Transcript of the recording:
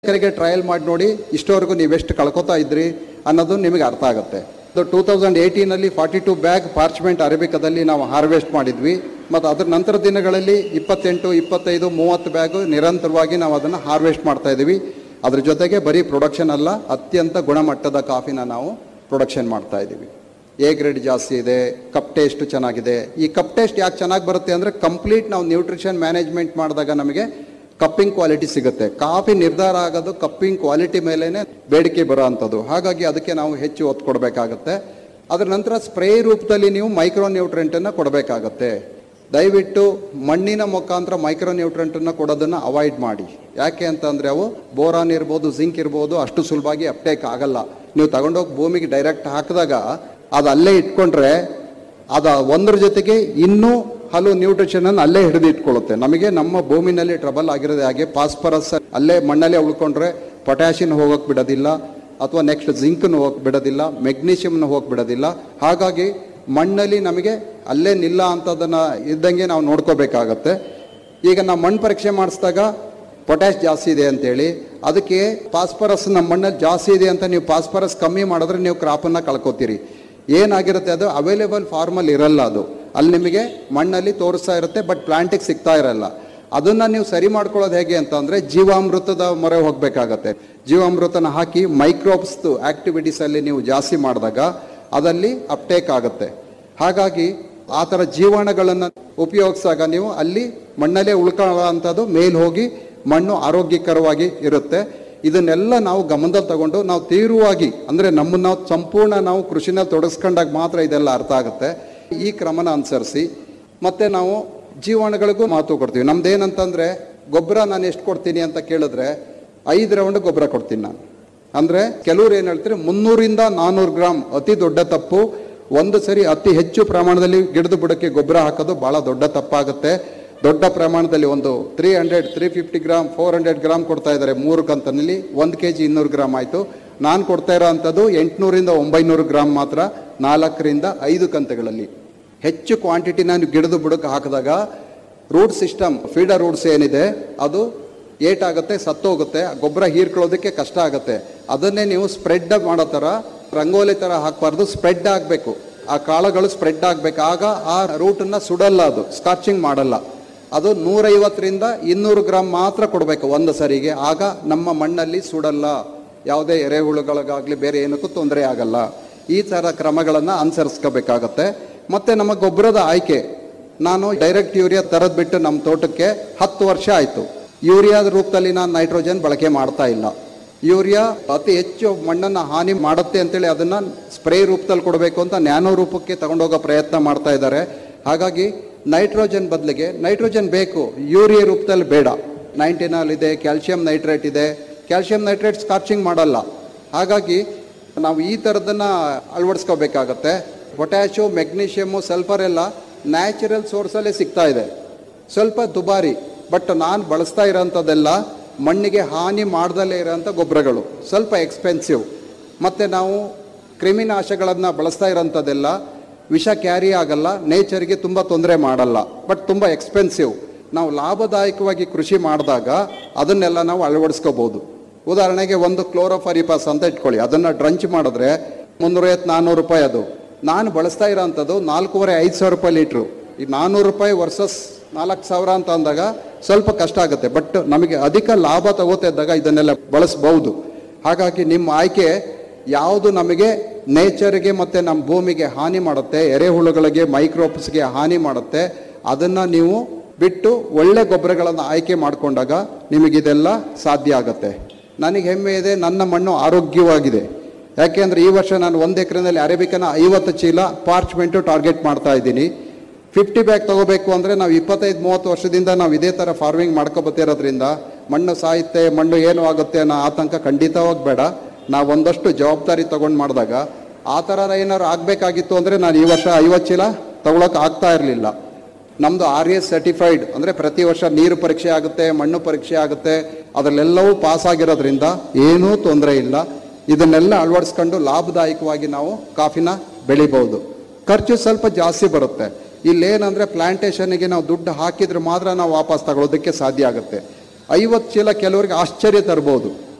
ಎಕರೆಗೆ ಟ್ರಯಲ್ ಮಾಡಿ ನೋಡಿ ಇಷ್ಟವರೆಗೂ ನೀವೆಷ್ಟು ಕಳ್ಕೊತಾ ಇದ್ರಿ ಅನ್ನೋದು ನಿಮಗೆ ಅರ್ಥ ಆಗುತ್ತೆ ಟೂ ತೌಸಂಡ್ ಏಯ್ಟೀನಲ್ಲಿ ಫಾರ್ಟಿ ಟು ಬ್ಯಾಗ್ ಪಾರ್ಚ್ಮೆಂಟ್ ಅರೇಬಿಕದಲ್ಲಿ ನಾವು ಹಾರ್ವೆಸ್ಟ್ ಮಾಡಿದ್ವಿ ಮತ್ತು ಅದರ ನಂತರ ದಿನಗಳಲ್ಲಿ ಇಪ್ಪತ್ತೆಂಟು ಇಪ್ಪತ್ತೈದು ಮೂವತ್ತು ಬ್ಯಾಗು ನಿರಂತರವಾಗಿ ನಾವು ಅದನ್ನು ಹಾರ್ವೆಸ್ಟ್ ಮಾಡ್ತಾ ಇದ್ದೀವಿ ಅದ್ರ ಜೊತೆಗೆ ಬರೀ ಪ್ರೊಡಕ್ಷನ್ ಅಲ್ಲ ಅತ್ಯಂತ ಗುಣಮಟ್ಟದ ಕಾಫಿನ ನಾವು ಪ್ರೊಡಕ್ಷನ್ ಮಾಡ್ತಾ ಇದ್ದೀವಿ ಎ ಗ್ರೇಡ್ ಜಾಸ್ತಿ ಇದೆ ಕಪ್ ಟೇಸ್ಟ್ ಚೆನ್ನಾಗಿದೆ ಈ ಕಪ್ ಟೇಸ್ಟ್ ಯಾಕೆ ಚೆನ್ನಾಗಿ ಬರುತ್ತೆ ಅಂದರೆ ಕಂಪ್ಲೀಟ್ ನಾವು ನ್ಯೂಟ್ರಿಷನ್ ಮ್ಯಾನೇಜ್ಮೆಂಟ್ ಮಾಡಿದಾಗ ನಮಗೆ ಕಪ್ಪಿಂಗ್ ಕ್ವಾಲಿಟಿ ಸಿಗುತ್ತೆ ಕಾಫಿ ನಿರ್ಧಾರ ಆಗೋದು ಕಪ್ಪಿಂಗ್ ಕ್ವಾಲಿಟಿ ಮೇಲೇ ಬೇಡಿಕೆ ಬರೋ ಅಂಥದ್ದು ಹಾಗಾಗಿ ಅದಕ್ಕೆ ನಾವು ಹೆಚ್ಚು ಒತ್ತು ಕೊಡಬೇಕಾಗತ್ತೆ ಅದರ ನಂತರ ಸ್ಪ್ರೇ ರೂಪದಲ್ಲಿ ನೀವು ಮೈಕ್ರೋ ನ್ಯೂಟ್ರೆಂಟನ್ನು ಕೊಡಬೇಕಾಗತ್ತೆ ದಯವಿಟ್ಟು ಮಣ್ಣಿನ ಮುಖಾಂತರ ಮೈಕ್ರೋ ನ್ಯೂಟ್ರೆಂಟನ್ನು ಕೊಡೋದನ್ನು ಅವಾಯ್ಡ್ ಮಾಡಿ ಯಾಕೆ ಅಂತಂದರೆ ಅವು ಬೋರಾನ್ ಇರ್ಬೋದು ಜಿಂಕ್ ಇರ್ಬೋದು ಅಷ್ಟು ಸುಲಭವಾಗಿ ಅಪ್ಟೇಕ್ ಆಗಲ್ಲ ನೀವು ತಗೊಂಡೋಗಿ ಭೂಮಿಗೆ ಡೈರೆಕ್ಟ್ ಹಾಕಿದಾಗ ಅದು ಅಲ್ಲೇ ಇಟ್ಕೊಂಡ್ರೆ ಅದ ಒಂದರ ಜೊತೆಗೆ ಇನ್ನೂ ಹಲವು ನ್ಯೂಟ್ರಿಷನ್ ಅನ್ನು ಅಲ್ಲೇ ಹಿಡಿದು ಇಟ್ಕೊಳ್ಳುತ್ತೆ ನಮಗೆ ನಮ್ಮ ಭೂಮಿನಲ್ಲಿ ಟ್ರಬಲ್ ಆಗಿರೋದೇ ಹಾಗೆ ಫಾಸ್ಫರಸ್ ಅಲ್ಲೇ ಮಣ್ಣಲ್ಲೇ ಉಳ್ಕೊಂಡ್ರೆ ಪೊಟ್ಯಾಷಿಯನ್ ಹೋಗೋಕೆ ಬಿಡೋದಿಲ್ಲ ಅಥವಾ ನೆಕ್ಸ್ಟ್ ಜಿಂಕ್ನು ಹೋಗಕ್ಕೆ ಬಿಡೋದಿಲ್ಲ ಮೆಗ್ನೀಷಿಯಮ್ನ ಹೋಗಕ್ಕೆ ಬಿಡೋದಿಲ್ಲ ಹಾಗಾಗಿ ಮಣ್ಣಲ್ಲಿ ನಮಗೆ ಅಲ್ಲೇ ನಿಲ್ಲ ಅಂತದನ್ನ ಇದ್ದಂಗೆ ನಾವು ನೋಡ್ಕೋಬೇಕಾಗತ್ತೆ ಈಗ ನಾವು ಮಣ್ಣು ಪರೀಕ್ಷೆ ಮಾಡಿಸಿದಾಗ ಪೊಟ್ಯಾಶ್ ಜಾಸ್ತಿ ಇದೆ ಅಂತೇಳಿ ಅದಕ್ಕೆ ಫಾಸ್ಫರಸ್ ನಮ್ಮ ಮಣ್ಣಲ್ಲಿ ಜಾಸ್ತಿ ಇದೆ ಅಂತ ನೀವು ಫಾಸ್ಫರಸ್ ಕಮ್ಮಿ ಮಾಡಿದ್ರೆ ನೀವು ಕ್ರಾಪನ್ನು ಕಳ್ಕೊತೀರಿ ಏನಾಗಿರುತ್ತೆ ಅದು ಅವೈಲೇಬಲ್ ಫಾರ್ಮಲ್ಲಿ ಇರಲ್ಲ ಅದು ಅಲ್ಲಿ ನಿಮಗೆ ಮಣ್ಣಲ್ಲಿ ತೋರಿಸ್ತಾ ಇರುತ್ತೆ ಬಟ್ ಪ್ಲಾಂಟಿಗೆ ಸಿಗ್ತಾ ಇರಲ್ಲ ಅದನ್ನ ನೀವು ಸರಿ ಮಾಡ್ಕೊಳ್ಳೋದು ಹೇಗೆ ಅಂತಂದ್ರೆ ಜೀವಾಮೃತದ ಮೊರೆ ಹೋಗಬೇಕಾಗತ್ತೆ ಜೀವಾಮೃತನ ಹಾಕಿ ಮೈಕ್ರೋಬ್ಸ್ದು ಆಕ್ಟಿವಿಟೀಸ್ ಅಲ್ಲಿ ನೀವು ಜಾಸ್ತಿ ಮಾಡಿದಾಗ ಅದಲ್ಲಿ ಅಪ್ಟೇಕ್ ಆಗುತ್ತೆ ಹಾಗಾಗಿ ಆ ಥರ ಜೀವಾಣುಗಳನ್ನು ಉಪಯೋಗಿಸಿದಾಗ ನೀವು ಅಲ್ಲಿ ಮಣ್ಣಲ್ಲೇ ಉಳ್ಕೊಳ್ಳೋ ಅಂಥದ್ದು ಮೇಲ್ ಹೋಗಿ ಮಣ್ಣು ಆರೋಗ್ಯಕರವಾಗಿ ಇರುತ್ತೆ ಇದನ್ನೆಲ್ಲ ನಾವು ಗಮನದಲ್ಲಿ ತಗೊಂಡು ನಾವು ತೀವ್ರವಾಗಿ ಅಂದರೆ ನಮ್ಮನ್ನ ನಾವು ಸಂಪೂರ್ಣ ನಾವು ಕೃಷಿನಲ್ಲಿ ತೊಡಗಿಸ್ಕೊಂಡಾಗ ಮಾತ್ರ ಇದೆಲ್ಲ ಅರ್ಥ ಆಗುತ್ತೆ ಈ ಕ್ರಮನ ಅನುಸರಿಸಿ ಮತ್ತೆ ನಾವು ಜೀವಾಣುಗಳಿಗೂ ಮಾತು ಕೊಡ್ತೀವಿ ನಮ್ದು ಏನಂತಂದ್ರೆ ಗೊಬ್ಬರ ನಾನು ಎಷ್ಟು ಕೊಡ್ತೀನಿ ಅಂತ ಕೇಳಿದ್ರೆ ಐದು ರೌಂಡ್ ಗೊಬ್ಬರ ಕೊಡ್ತೀನಿ ನಾನು ಅಂದ್ರೆ ಕೆಲವ್ರು ಏನು ಹೇಳ್ತಾರೆ ಮುನ್ನೂರಿಂದ ನಾನ್ನೂರು ಗ್ರಾಮ್ ಅತಿ ದೊಡ್ಡ ತಪ್ಪು ಒಂದು ಸರಿ ಅತಿ ಹೆಚ್ಚು ಪ್ರಮಾಣದಲ್ಲಿ ಗಿಡದ ಬುಡಕ್ಕೆ ಗೊಬ್ಬರ ಹಾಕೋದು ಬಹಳ ದೊಡ್ಡ ತಪ್ಪಾಗುತ್ತೆ ದೊಡ್ಡ ಪ್ರಮಾಣದಲ್ಲಿ ಒಂದು three hundred three fifty gram four hundred gram ಕೊಡ್ತಾ ಇದ್ದಾರೆ ಮೂರು ಕಂತನಲ್ಲಿ ಒಂದು ಕೆ ಜಿ ಇನ್ನೂರು ಗ್ರಾಮ್ ಆಯಿತು ನಾನು ಕೊಡ್ತಾ ಇರೋ ಅಂಥದ್ದು ಎಂಟುನೂರಿಂದ ಒಂಬೈನೂರು ಗ್ರಾಮ್ ಮಾತ್ರ ನಾಲ್ಕರಿಂದ ಐದು ಕಂತುಗಳಲ್ಲಿ ಹೆಚ್ಚು ಕ್ವಾಂಟಿಟಿನ ನೀವು ಗಿಡದ ಬುಡಕ್ಕೆ ಹಾಕಿದಾಗ ರೂಟ್ ಸಿಸ್ಟಮ್ ಫೀಡರ್ ರೂಟ್ಸ್ ಏನಿದೆ ಅದು ಏಟಾಗುತ್ತೆ ಸತ್ತೋಗುತ್ತೆ ಆ ಗೊಬ್ಬರ ಹೀರ್ಕೊಳ್ಳೋದಕ್ಕೆ ಕಷ್ಟ ಆಗುತ್ತೆ ಅದನ್ನೇ ನೀವು ಸ್ಪ್ರೆಡ್ ಮಾಡೋ ಥರ ರಂಗೋಲಿ ಥರ ಹಾಕಬಾರ್ದು ಸ್ಪ್ರೆಡ್ ಆಗಬೇಕು ಆ ಕಾಳುಗಳು ಸ್ಪ್ರೆಡ್ ಆಗಬೇಕು ಆಗ ಆ ರೂಟನ್ನು ಸುಡಲ್ಲ ಅದು ಸ್ಕಾಚಿಂಗ್ ಮಾಡಲ್ಲ ಅದು ನೂರೈವತ್ತರಿಂದ ಇನ್ನೂರು ಗ್ರಾಮ್ ಮಾತ್ರ ಕೊಡಬೇಕು ಒಂದು ಸರಿಗೆ ಆಗ ನಮ್ಮ ಮಣ್ಣಲ್ಲಿ ಸುಡಲ್ಲ ಯಾವುದೇ ಎರೆಹುಳುಗಳಿಗಾಗಲಿ ಬೇರೆ ಏನಕ್ಕೂ ತೊಂದರೆ ಆಗಲ್ಲ ಈ ಥರ ಕ್ರಮಗಳನ್ನು ಅನುಸರಿಸ್ಕೋಬೇಕಾಗತ್ತೆ ಮತ್ತು ನಮ್ಮ ಗೊಬ್ಬರದ ಆಯ್ಕೆ ನಾನು ಡೈರೆಕ್ಟ್ ಯೂರಿಯಾ ತರದ್ ಬಿಟ್ಟು ನಮ್ಮ ತೋಟಕ್ಕೆ ಹತ್ತು ವರ್ಷ ಆಯಿತು ಯೂರಿಯಾದ ರೂಪದಲ್ಲಿ ನಾನು ನೈಟ್ರೋಜನ್ ಬಳಕೆ ಮಾಡ್ತಾ ಇಲ್ಲ ಯೂರಿಯಾ ಅತಿ ಹೆಚ್ಚು ಮಣ್ಣನ್ನು ಹಾನಿ ಮಾಡುತ್ತೆ ಅಂತೇಳಿ ಅದನ್ನು ಸ್ಪ್ರೇ ರೂಪದಲ್ಲಿ ಕೊಡಬೇಕು ಅಂತ ನ್ಯಾನೋ ರೂಪಕ್ಕೆ ತಗೊಂಡೋಗೋ ಪ್ರಯತ್ನ ಮಾಡ್ತಾ ಇದ್ದಾರೆ ಹಾಗಾಗಿ ನೈಟ್ರೋಜನ್ ಬದಲಿಗೆ ನೈಟ್ರೋಜನ್ ಬೇಕು ಯೂರಿಯಾ ರೂಪದಲ್ಲಿ ಬೇಡ ನೈಂಟಿನಾಲ್ ಇದೆ ಕ್ಯಾಲ್ಸಿಯಂ ನೈಟ್ರೇಟ್ ಇದೆ ಕ್ಯಾಲ್ಸಿಯಂ ನೈಟ್ರೇಟ್ ಸ್ಕಾಚಿಂಗ್ ಮಾಡಲ್ಲ ಹಾಗಾಗಿ ನಾವು ಈ ಥರದನ್ನು ಅಳವಡಿಸ್ಕೋಬೇಕಾಗತ್ತೆ ಪೊಟ್ಯಾಶು ಮೆಗ್ನೀಷಿಯಮು ಸಲ್ಫರ್ ಎಲ್ಲ ನ್ಯಾಚುರಲ್ ಸೋರ್ಸಲ್ಲೇ ಸಿಗ್ತಾ ಇದೆ ಸ್ವಲ್ಪ ದುಬಾರಿ ಬಟ್ ನಾನು ಬಳಸ್ತಾ ಇರೋಂಥದ್ದೆಲ್ಲ ಮಣ್ಣಿಗೆ ಹಾನಿ ಮಾಡ್ದಲೇ ಇರೋಂಥ ಗೊಬ್ಬರಗಳು ಸ್ವಲ್ಪ ಎಕ್ಸ್ಪೆನ್ಸಿವ್ ಮತ್ತು ನಾವು ಕ್ರಿಮಿನಾಶಗಳನ್ನು ಬಳಸ್ತಾ ಇರೋಂಥದ್ದೆಲ್ಲ ವಿಷ ಕ್ಯಾರಿ ಆಗಲ್ಲ ನೇಚರ್ಗೆ ತುಂಬ ತೊಂದರೆ ಮಾಡಲ್ಲ ಬಟ್ ತುಂಬ ಎಕ್ಸ್ಪೆನ್ಸಿವ್ ನಾವು ಲಾಭದಾಯಕವಾಗಿ ಕೃಷಿ ಮಾಡಿದಾಗ ಅದನ್ನೆಲ್ಲ ನಾವು ಅಳವಡಿಸ್ಕೋಬೋದು ಉದಾಹರಣೆಗೆ ಒಂದು ಕ್ಲೋರೋಫರಿಪಾಸ್ ಅಂತ ಇಟ್ಕೊಳ್ಳಿ ಅದನ್ನು ಡ್ರಂಚ್ ಮಾಡಿದ್ರೆ ಮುನ್ನೂರೈವತ್ತು ನಾನ್ನೂರು ರೂಪಾಯಿ ಅದು ನಾನು ಬಳಸ್ತಾ ಇರೋಂಥದ್ದು ನಾಲ್ಕೂವರೆ ಐದು ಸಾವಿರ ರೂಪಾಯಿ ಲೀಟ್ರು ಈ ನಾನ್ನೂರು ರೂಪಾಯಿ ವರ್ಸಸ್ ನಾಲ್ಕು ಸಾವಿರ ಅಂತ ಅಂದಾಗ ಸ್ವಲ್ಪ ಕಷ್ಟ ಆಗುತ್ತೆ ಬಟ್ ನಮಗೆ ಅಧಿಕ ಲಾಭ ತಗೋತಾ ಇದ್ದಾಗ ಇದನ್ನೆಲ್ಲ ಬಳಸ್ಬಹುದು ಹಾಗಾಗಿ ನಿಮ್ಮ ಆಯ್ಕೆ ಯಾವುದು ನಮಗೆ ನೇಚರ್ಗೆ ಮತ್ತು ನಮ್ಮ ಭೂಮಿಗೆ ಹಾನಿ ಮಾಡುತ್ತೆ ಎರೆಹುಳುಗಳಿಗೆ ಮೈಕ್ರೋಬ್ಸ್ಗೆ ಹಾನಿ ಮಾಡುತ್ತೆ ಅದನ್ನು ನೀವು ಬಿಟ್ಟು ಒಳ್ಳೆ ಗೊಬ್ಬರಗಳನ್ನು ಆಯ್ಕೆ ಮಾಡಿಕೊಂಡಾಗ ನಿಮಗಿದೆಲ್ಲ ಸಾಧ್ಯ ಆಗುತ್ತೆ ನನಗೆ ಹೆಮ್ಮೆ ಇದೆ ನನ್ನ ಮಣ್ಣು ಆರೋಗ್ಯವಾಗಿದೆ ಯಾಕೆಂದರೆ ಈ ವರ್ಷ ನಾನು ಒಂದು ಎಕರೆನಲ್ಲಿ ಅರೇಬಿಕನ ಐವತ್ತು ಚೀಲ ಪಾರ್ಚ್ಮೆಂಟು ಟಾರ್ಗೆಟ್ ಮಾಡ್ತಾ ಇದ್ದೀನಿ ಫಿಫ್ಟಿ ಬ್ಯಾಗ್ ತಗೋಬೇಕು ಅಂದರೆ ನಾವು ಇಪ್ಪತ್ತೈದು ಮೂವತ್ತು ವರ್ಷದಿಂದ ನಾವು ಇದೇ ಥರ ಫಾರ್ಮಿಂಗ್ ಮಾಡ್ಕೊಬತ್ತಿರೋದ್ರಿಂದ ಮಣ್ಣು ಸಾಯುತ್ತೆ ಮಣ್ಣು ಏನು ಆಗುತ್ತೆ ಅನ್ನೋ ಆತಂಕ ಖಂಡಿತವಾಗಿ ಬೇಡ ನಾವು ಒಂದಷ್ಟು ಜವಾಬ್ದಾರಿ ತಗೊಂಡು ಮಾಡಿದಾಗ ಆ ಥರ ಏನಾದ್ರು ಆಗಬೇಕಾಗಿತ್ತು ಅಂದರೆ ನಾನು ಈ ವರ್ಷ ಐವತ್ತು ಚೀಲ ತಗೊಳಕ್ಕೆ ಆಗ್ತಾ ಇರಲಿಲ್ಲ ನಮ್ಮದು ಆರ್ ಎಸ್ ಸರ್ಟಿಫೈಡ್ ಅಂದರೆ ಪ್ರತಿ ವರ್ಷ ನೀರು ಪರೀಕ್ಷೆ ಆಗುತ್ತೆ ಮಣ್ಣು ಪರೀಕ್ಷೆ ಆಗುತ್ತೆ ಅದರಲ್ಲೆಲ್ಲವೂ ಪಾಸ್ ಆಗಿರೋದ್ರಿಂದ ಏನೂ ತೊಂದರೆ ಇಲ್ಲ ಇದನ್ನೆಲ್ಲ ಅಳವಡಿಸ್ಕೊಂಡು ಲಾಭದಾಯಕವಾಗಿ ನಾವು ಕಾಫಿನ ಬೆಳಿಬಹುದು ಖರ್ಚು ಸ್ವಲ್ಪ ಜಾಸ್ತಿ ಬರುತ್ತೆ ಇಲ್ಲೇನಂದ್ರೆ ಪ್ಲಾಂಟೇಶನ್ಗೆ ನಾವು ದುಡ್ಡು ಹಾಕಿದ್ರೆ ಮಾತ್ರ ನಾವು ವಾಪಸ್ ತಗೊಳ್ಳೋದಕ್ಕೆ ಸಾಧ್ಯ ಆಗುತ್ತೆ ಐವತ್ತು ಚೀಲ ಕೆಲವರಿಗೆ ಆಶ್ಚರ್ಯ ತರ್ಬೋದು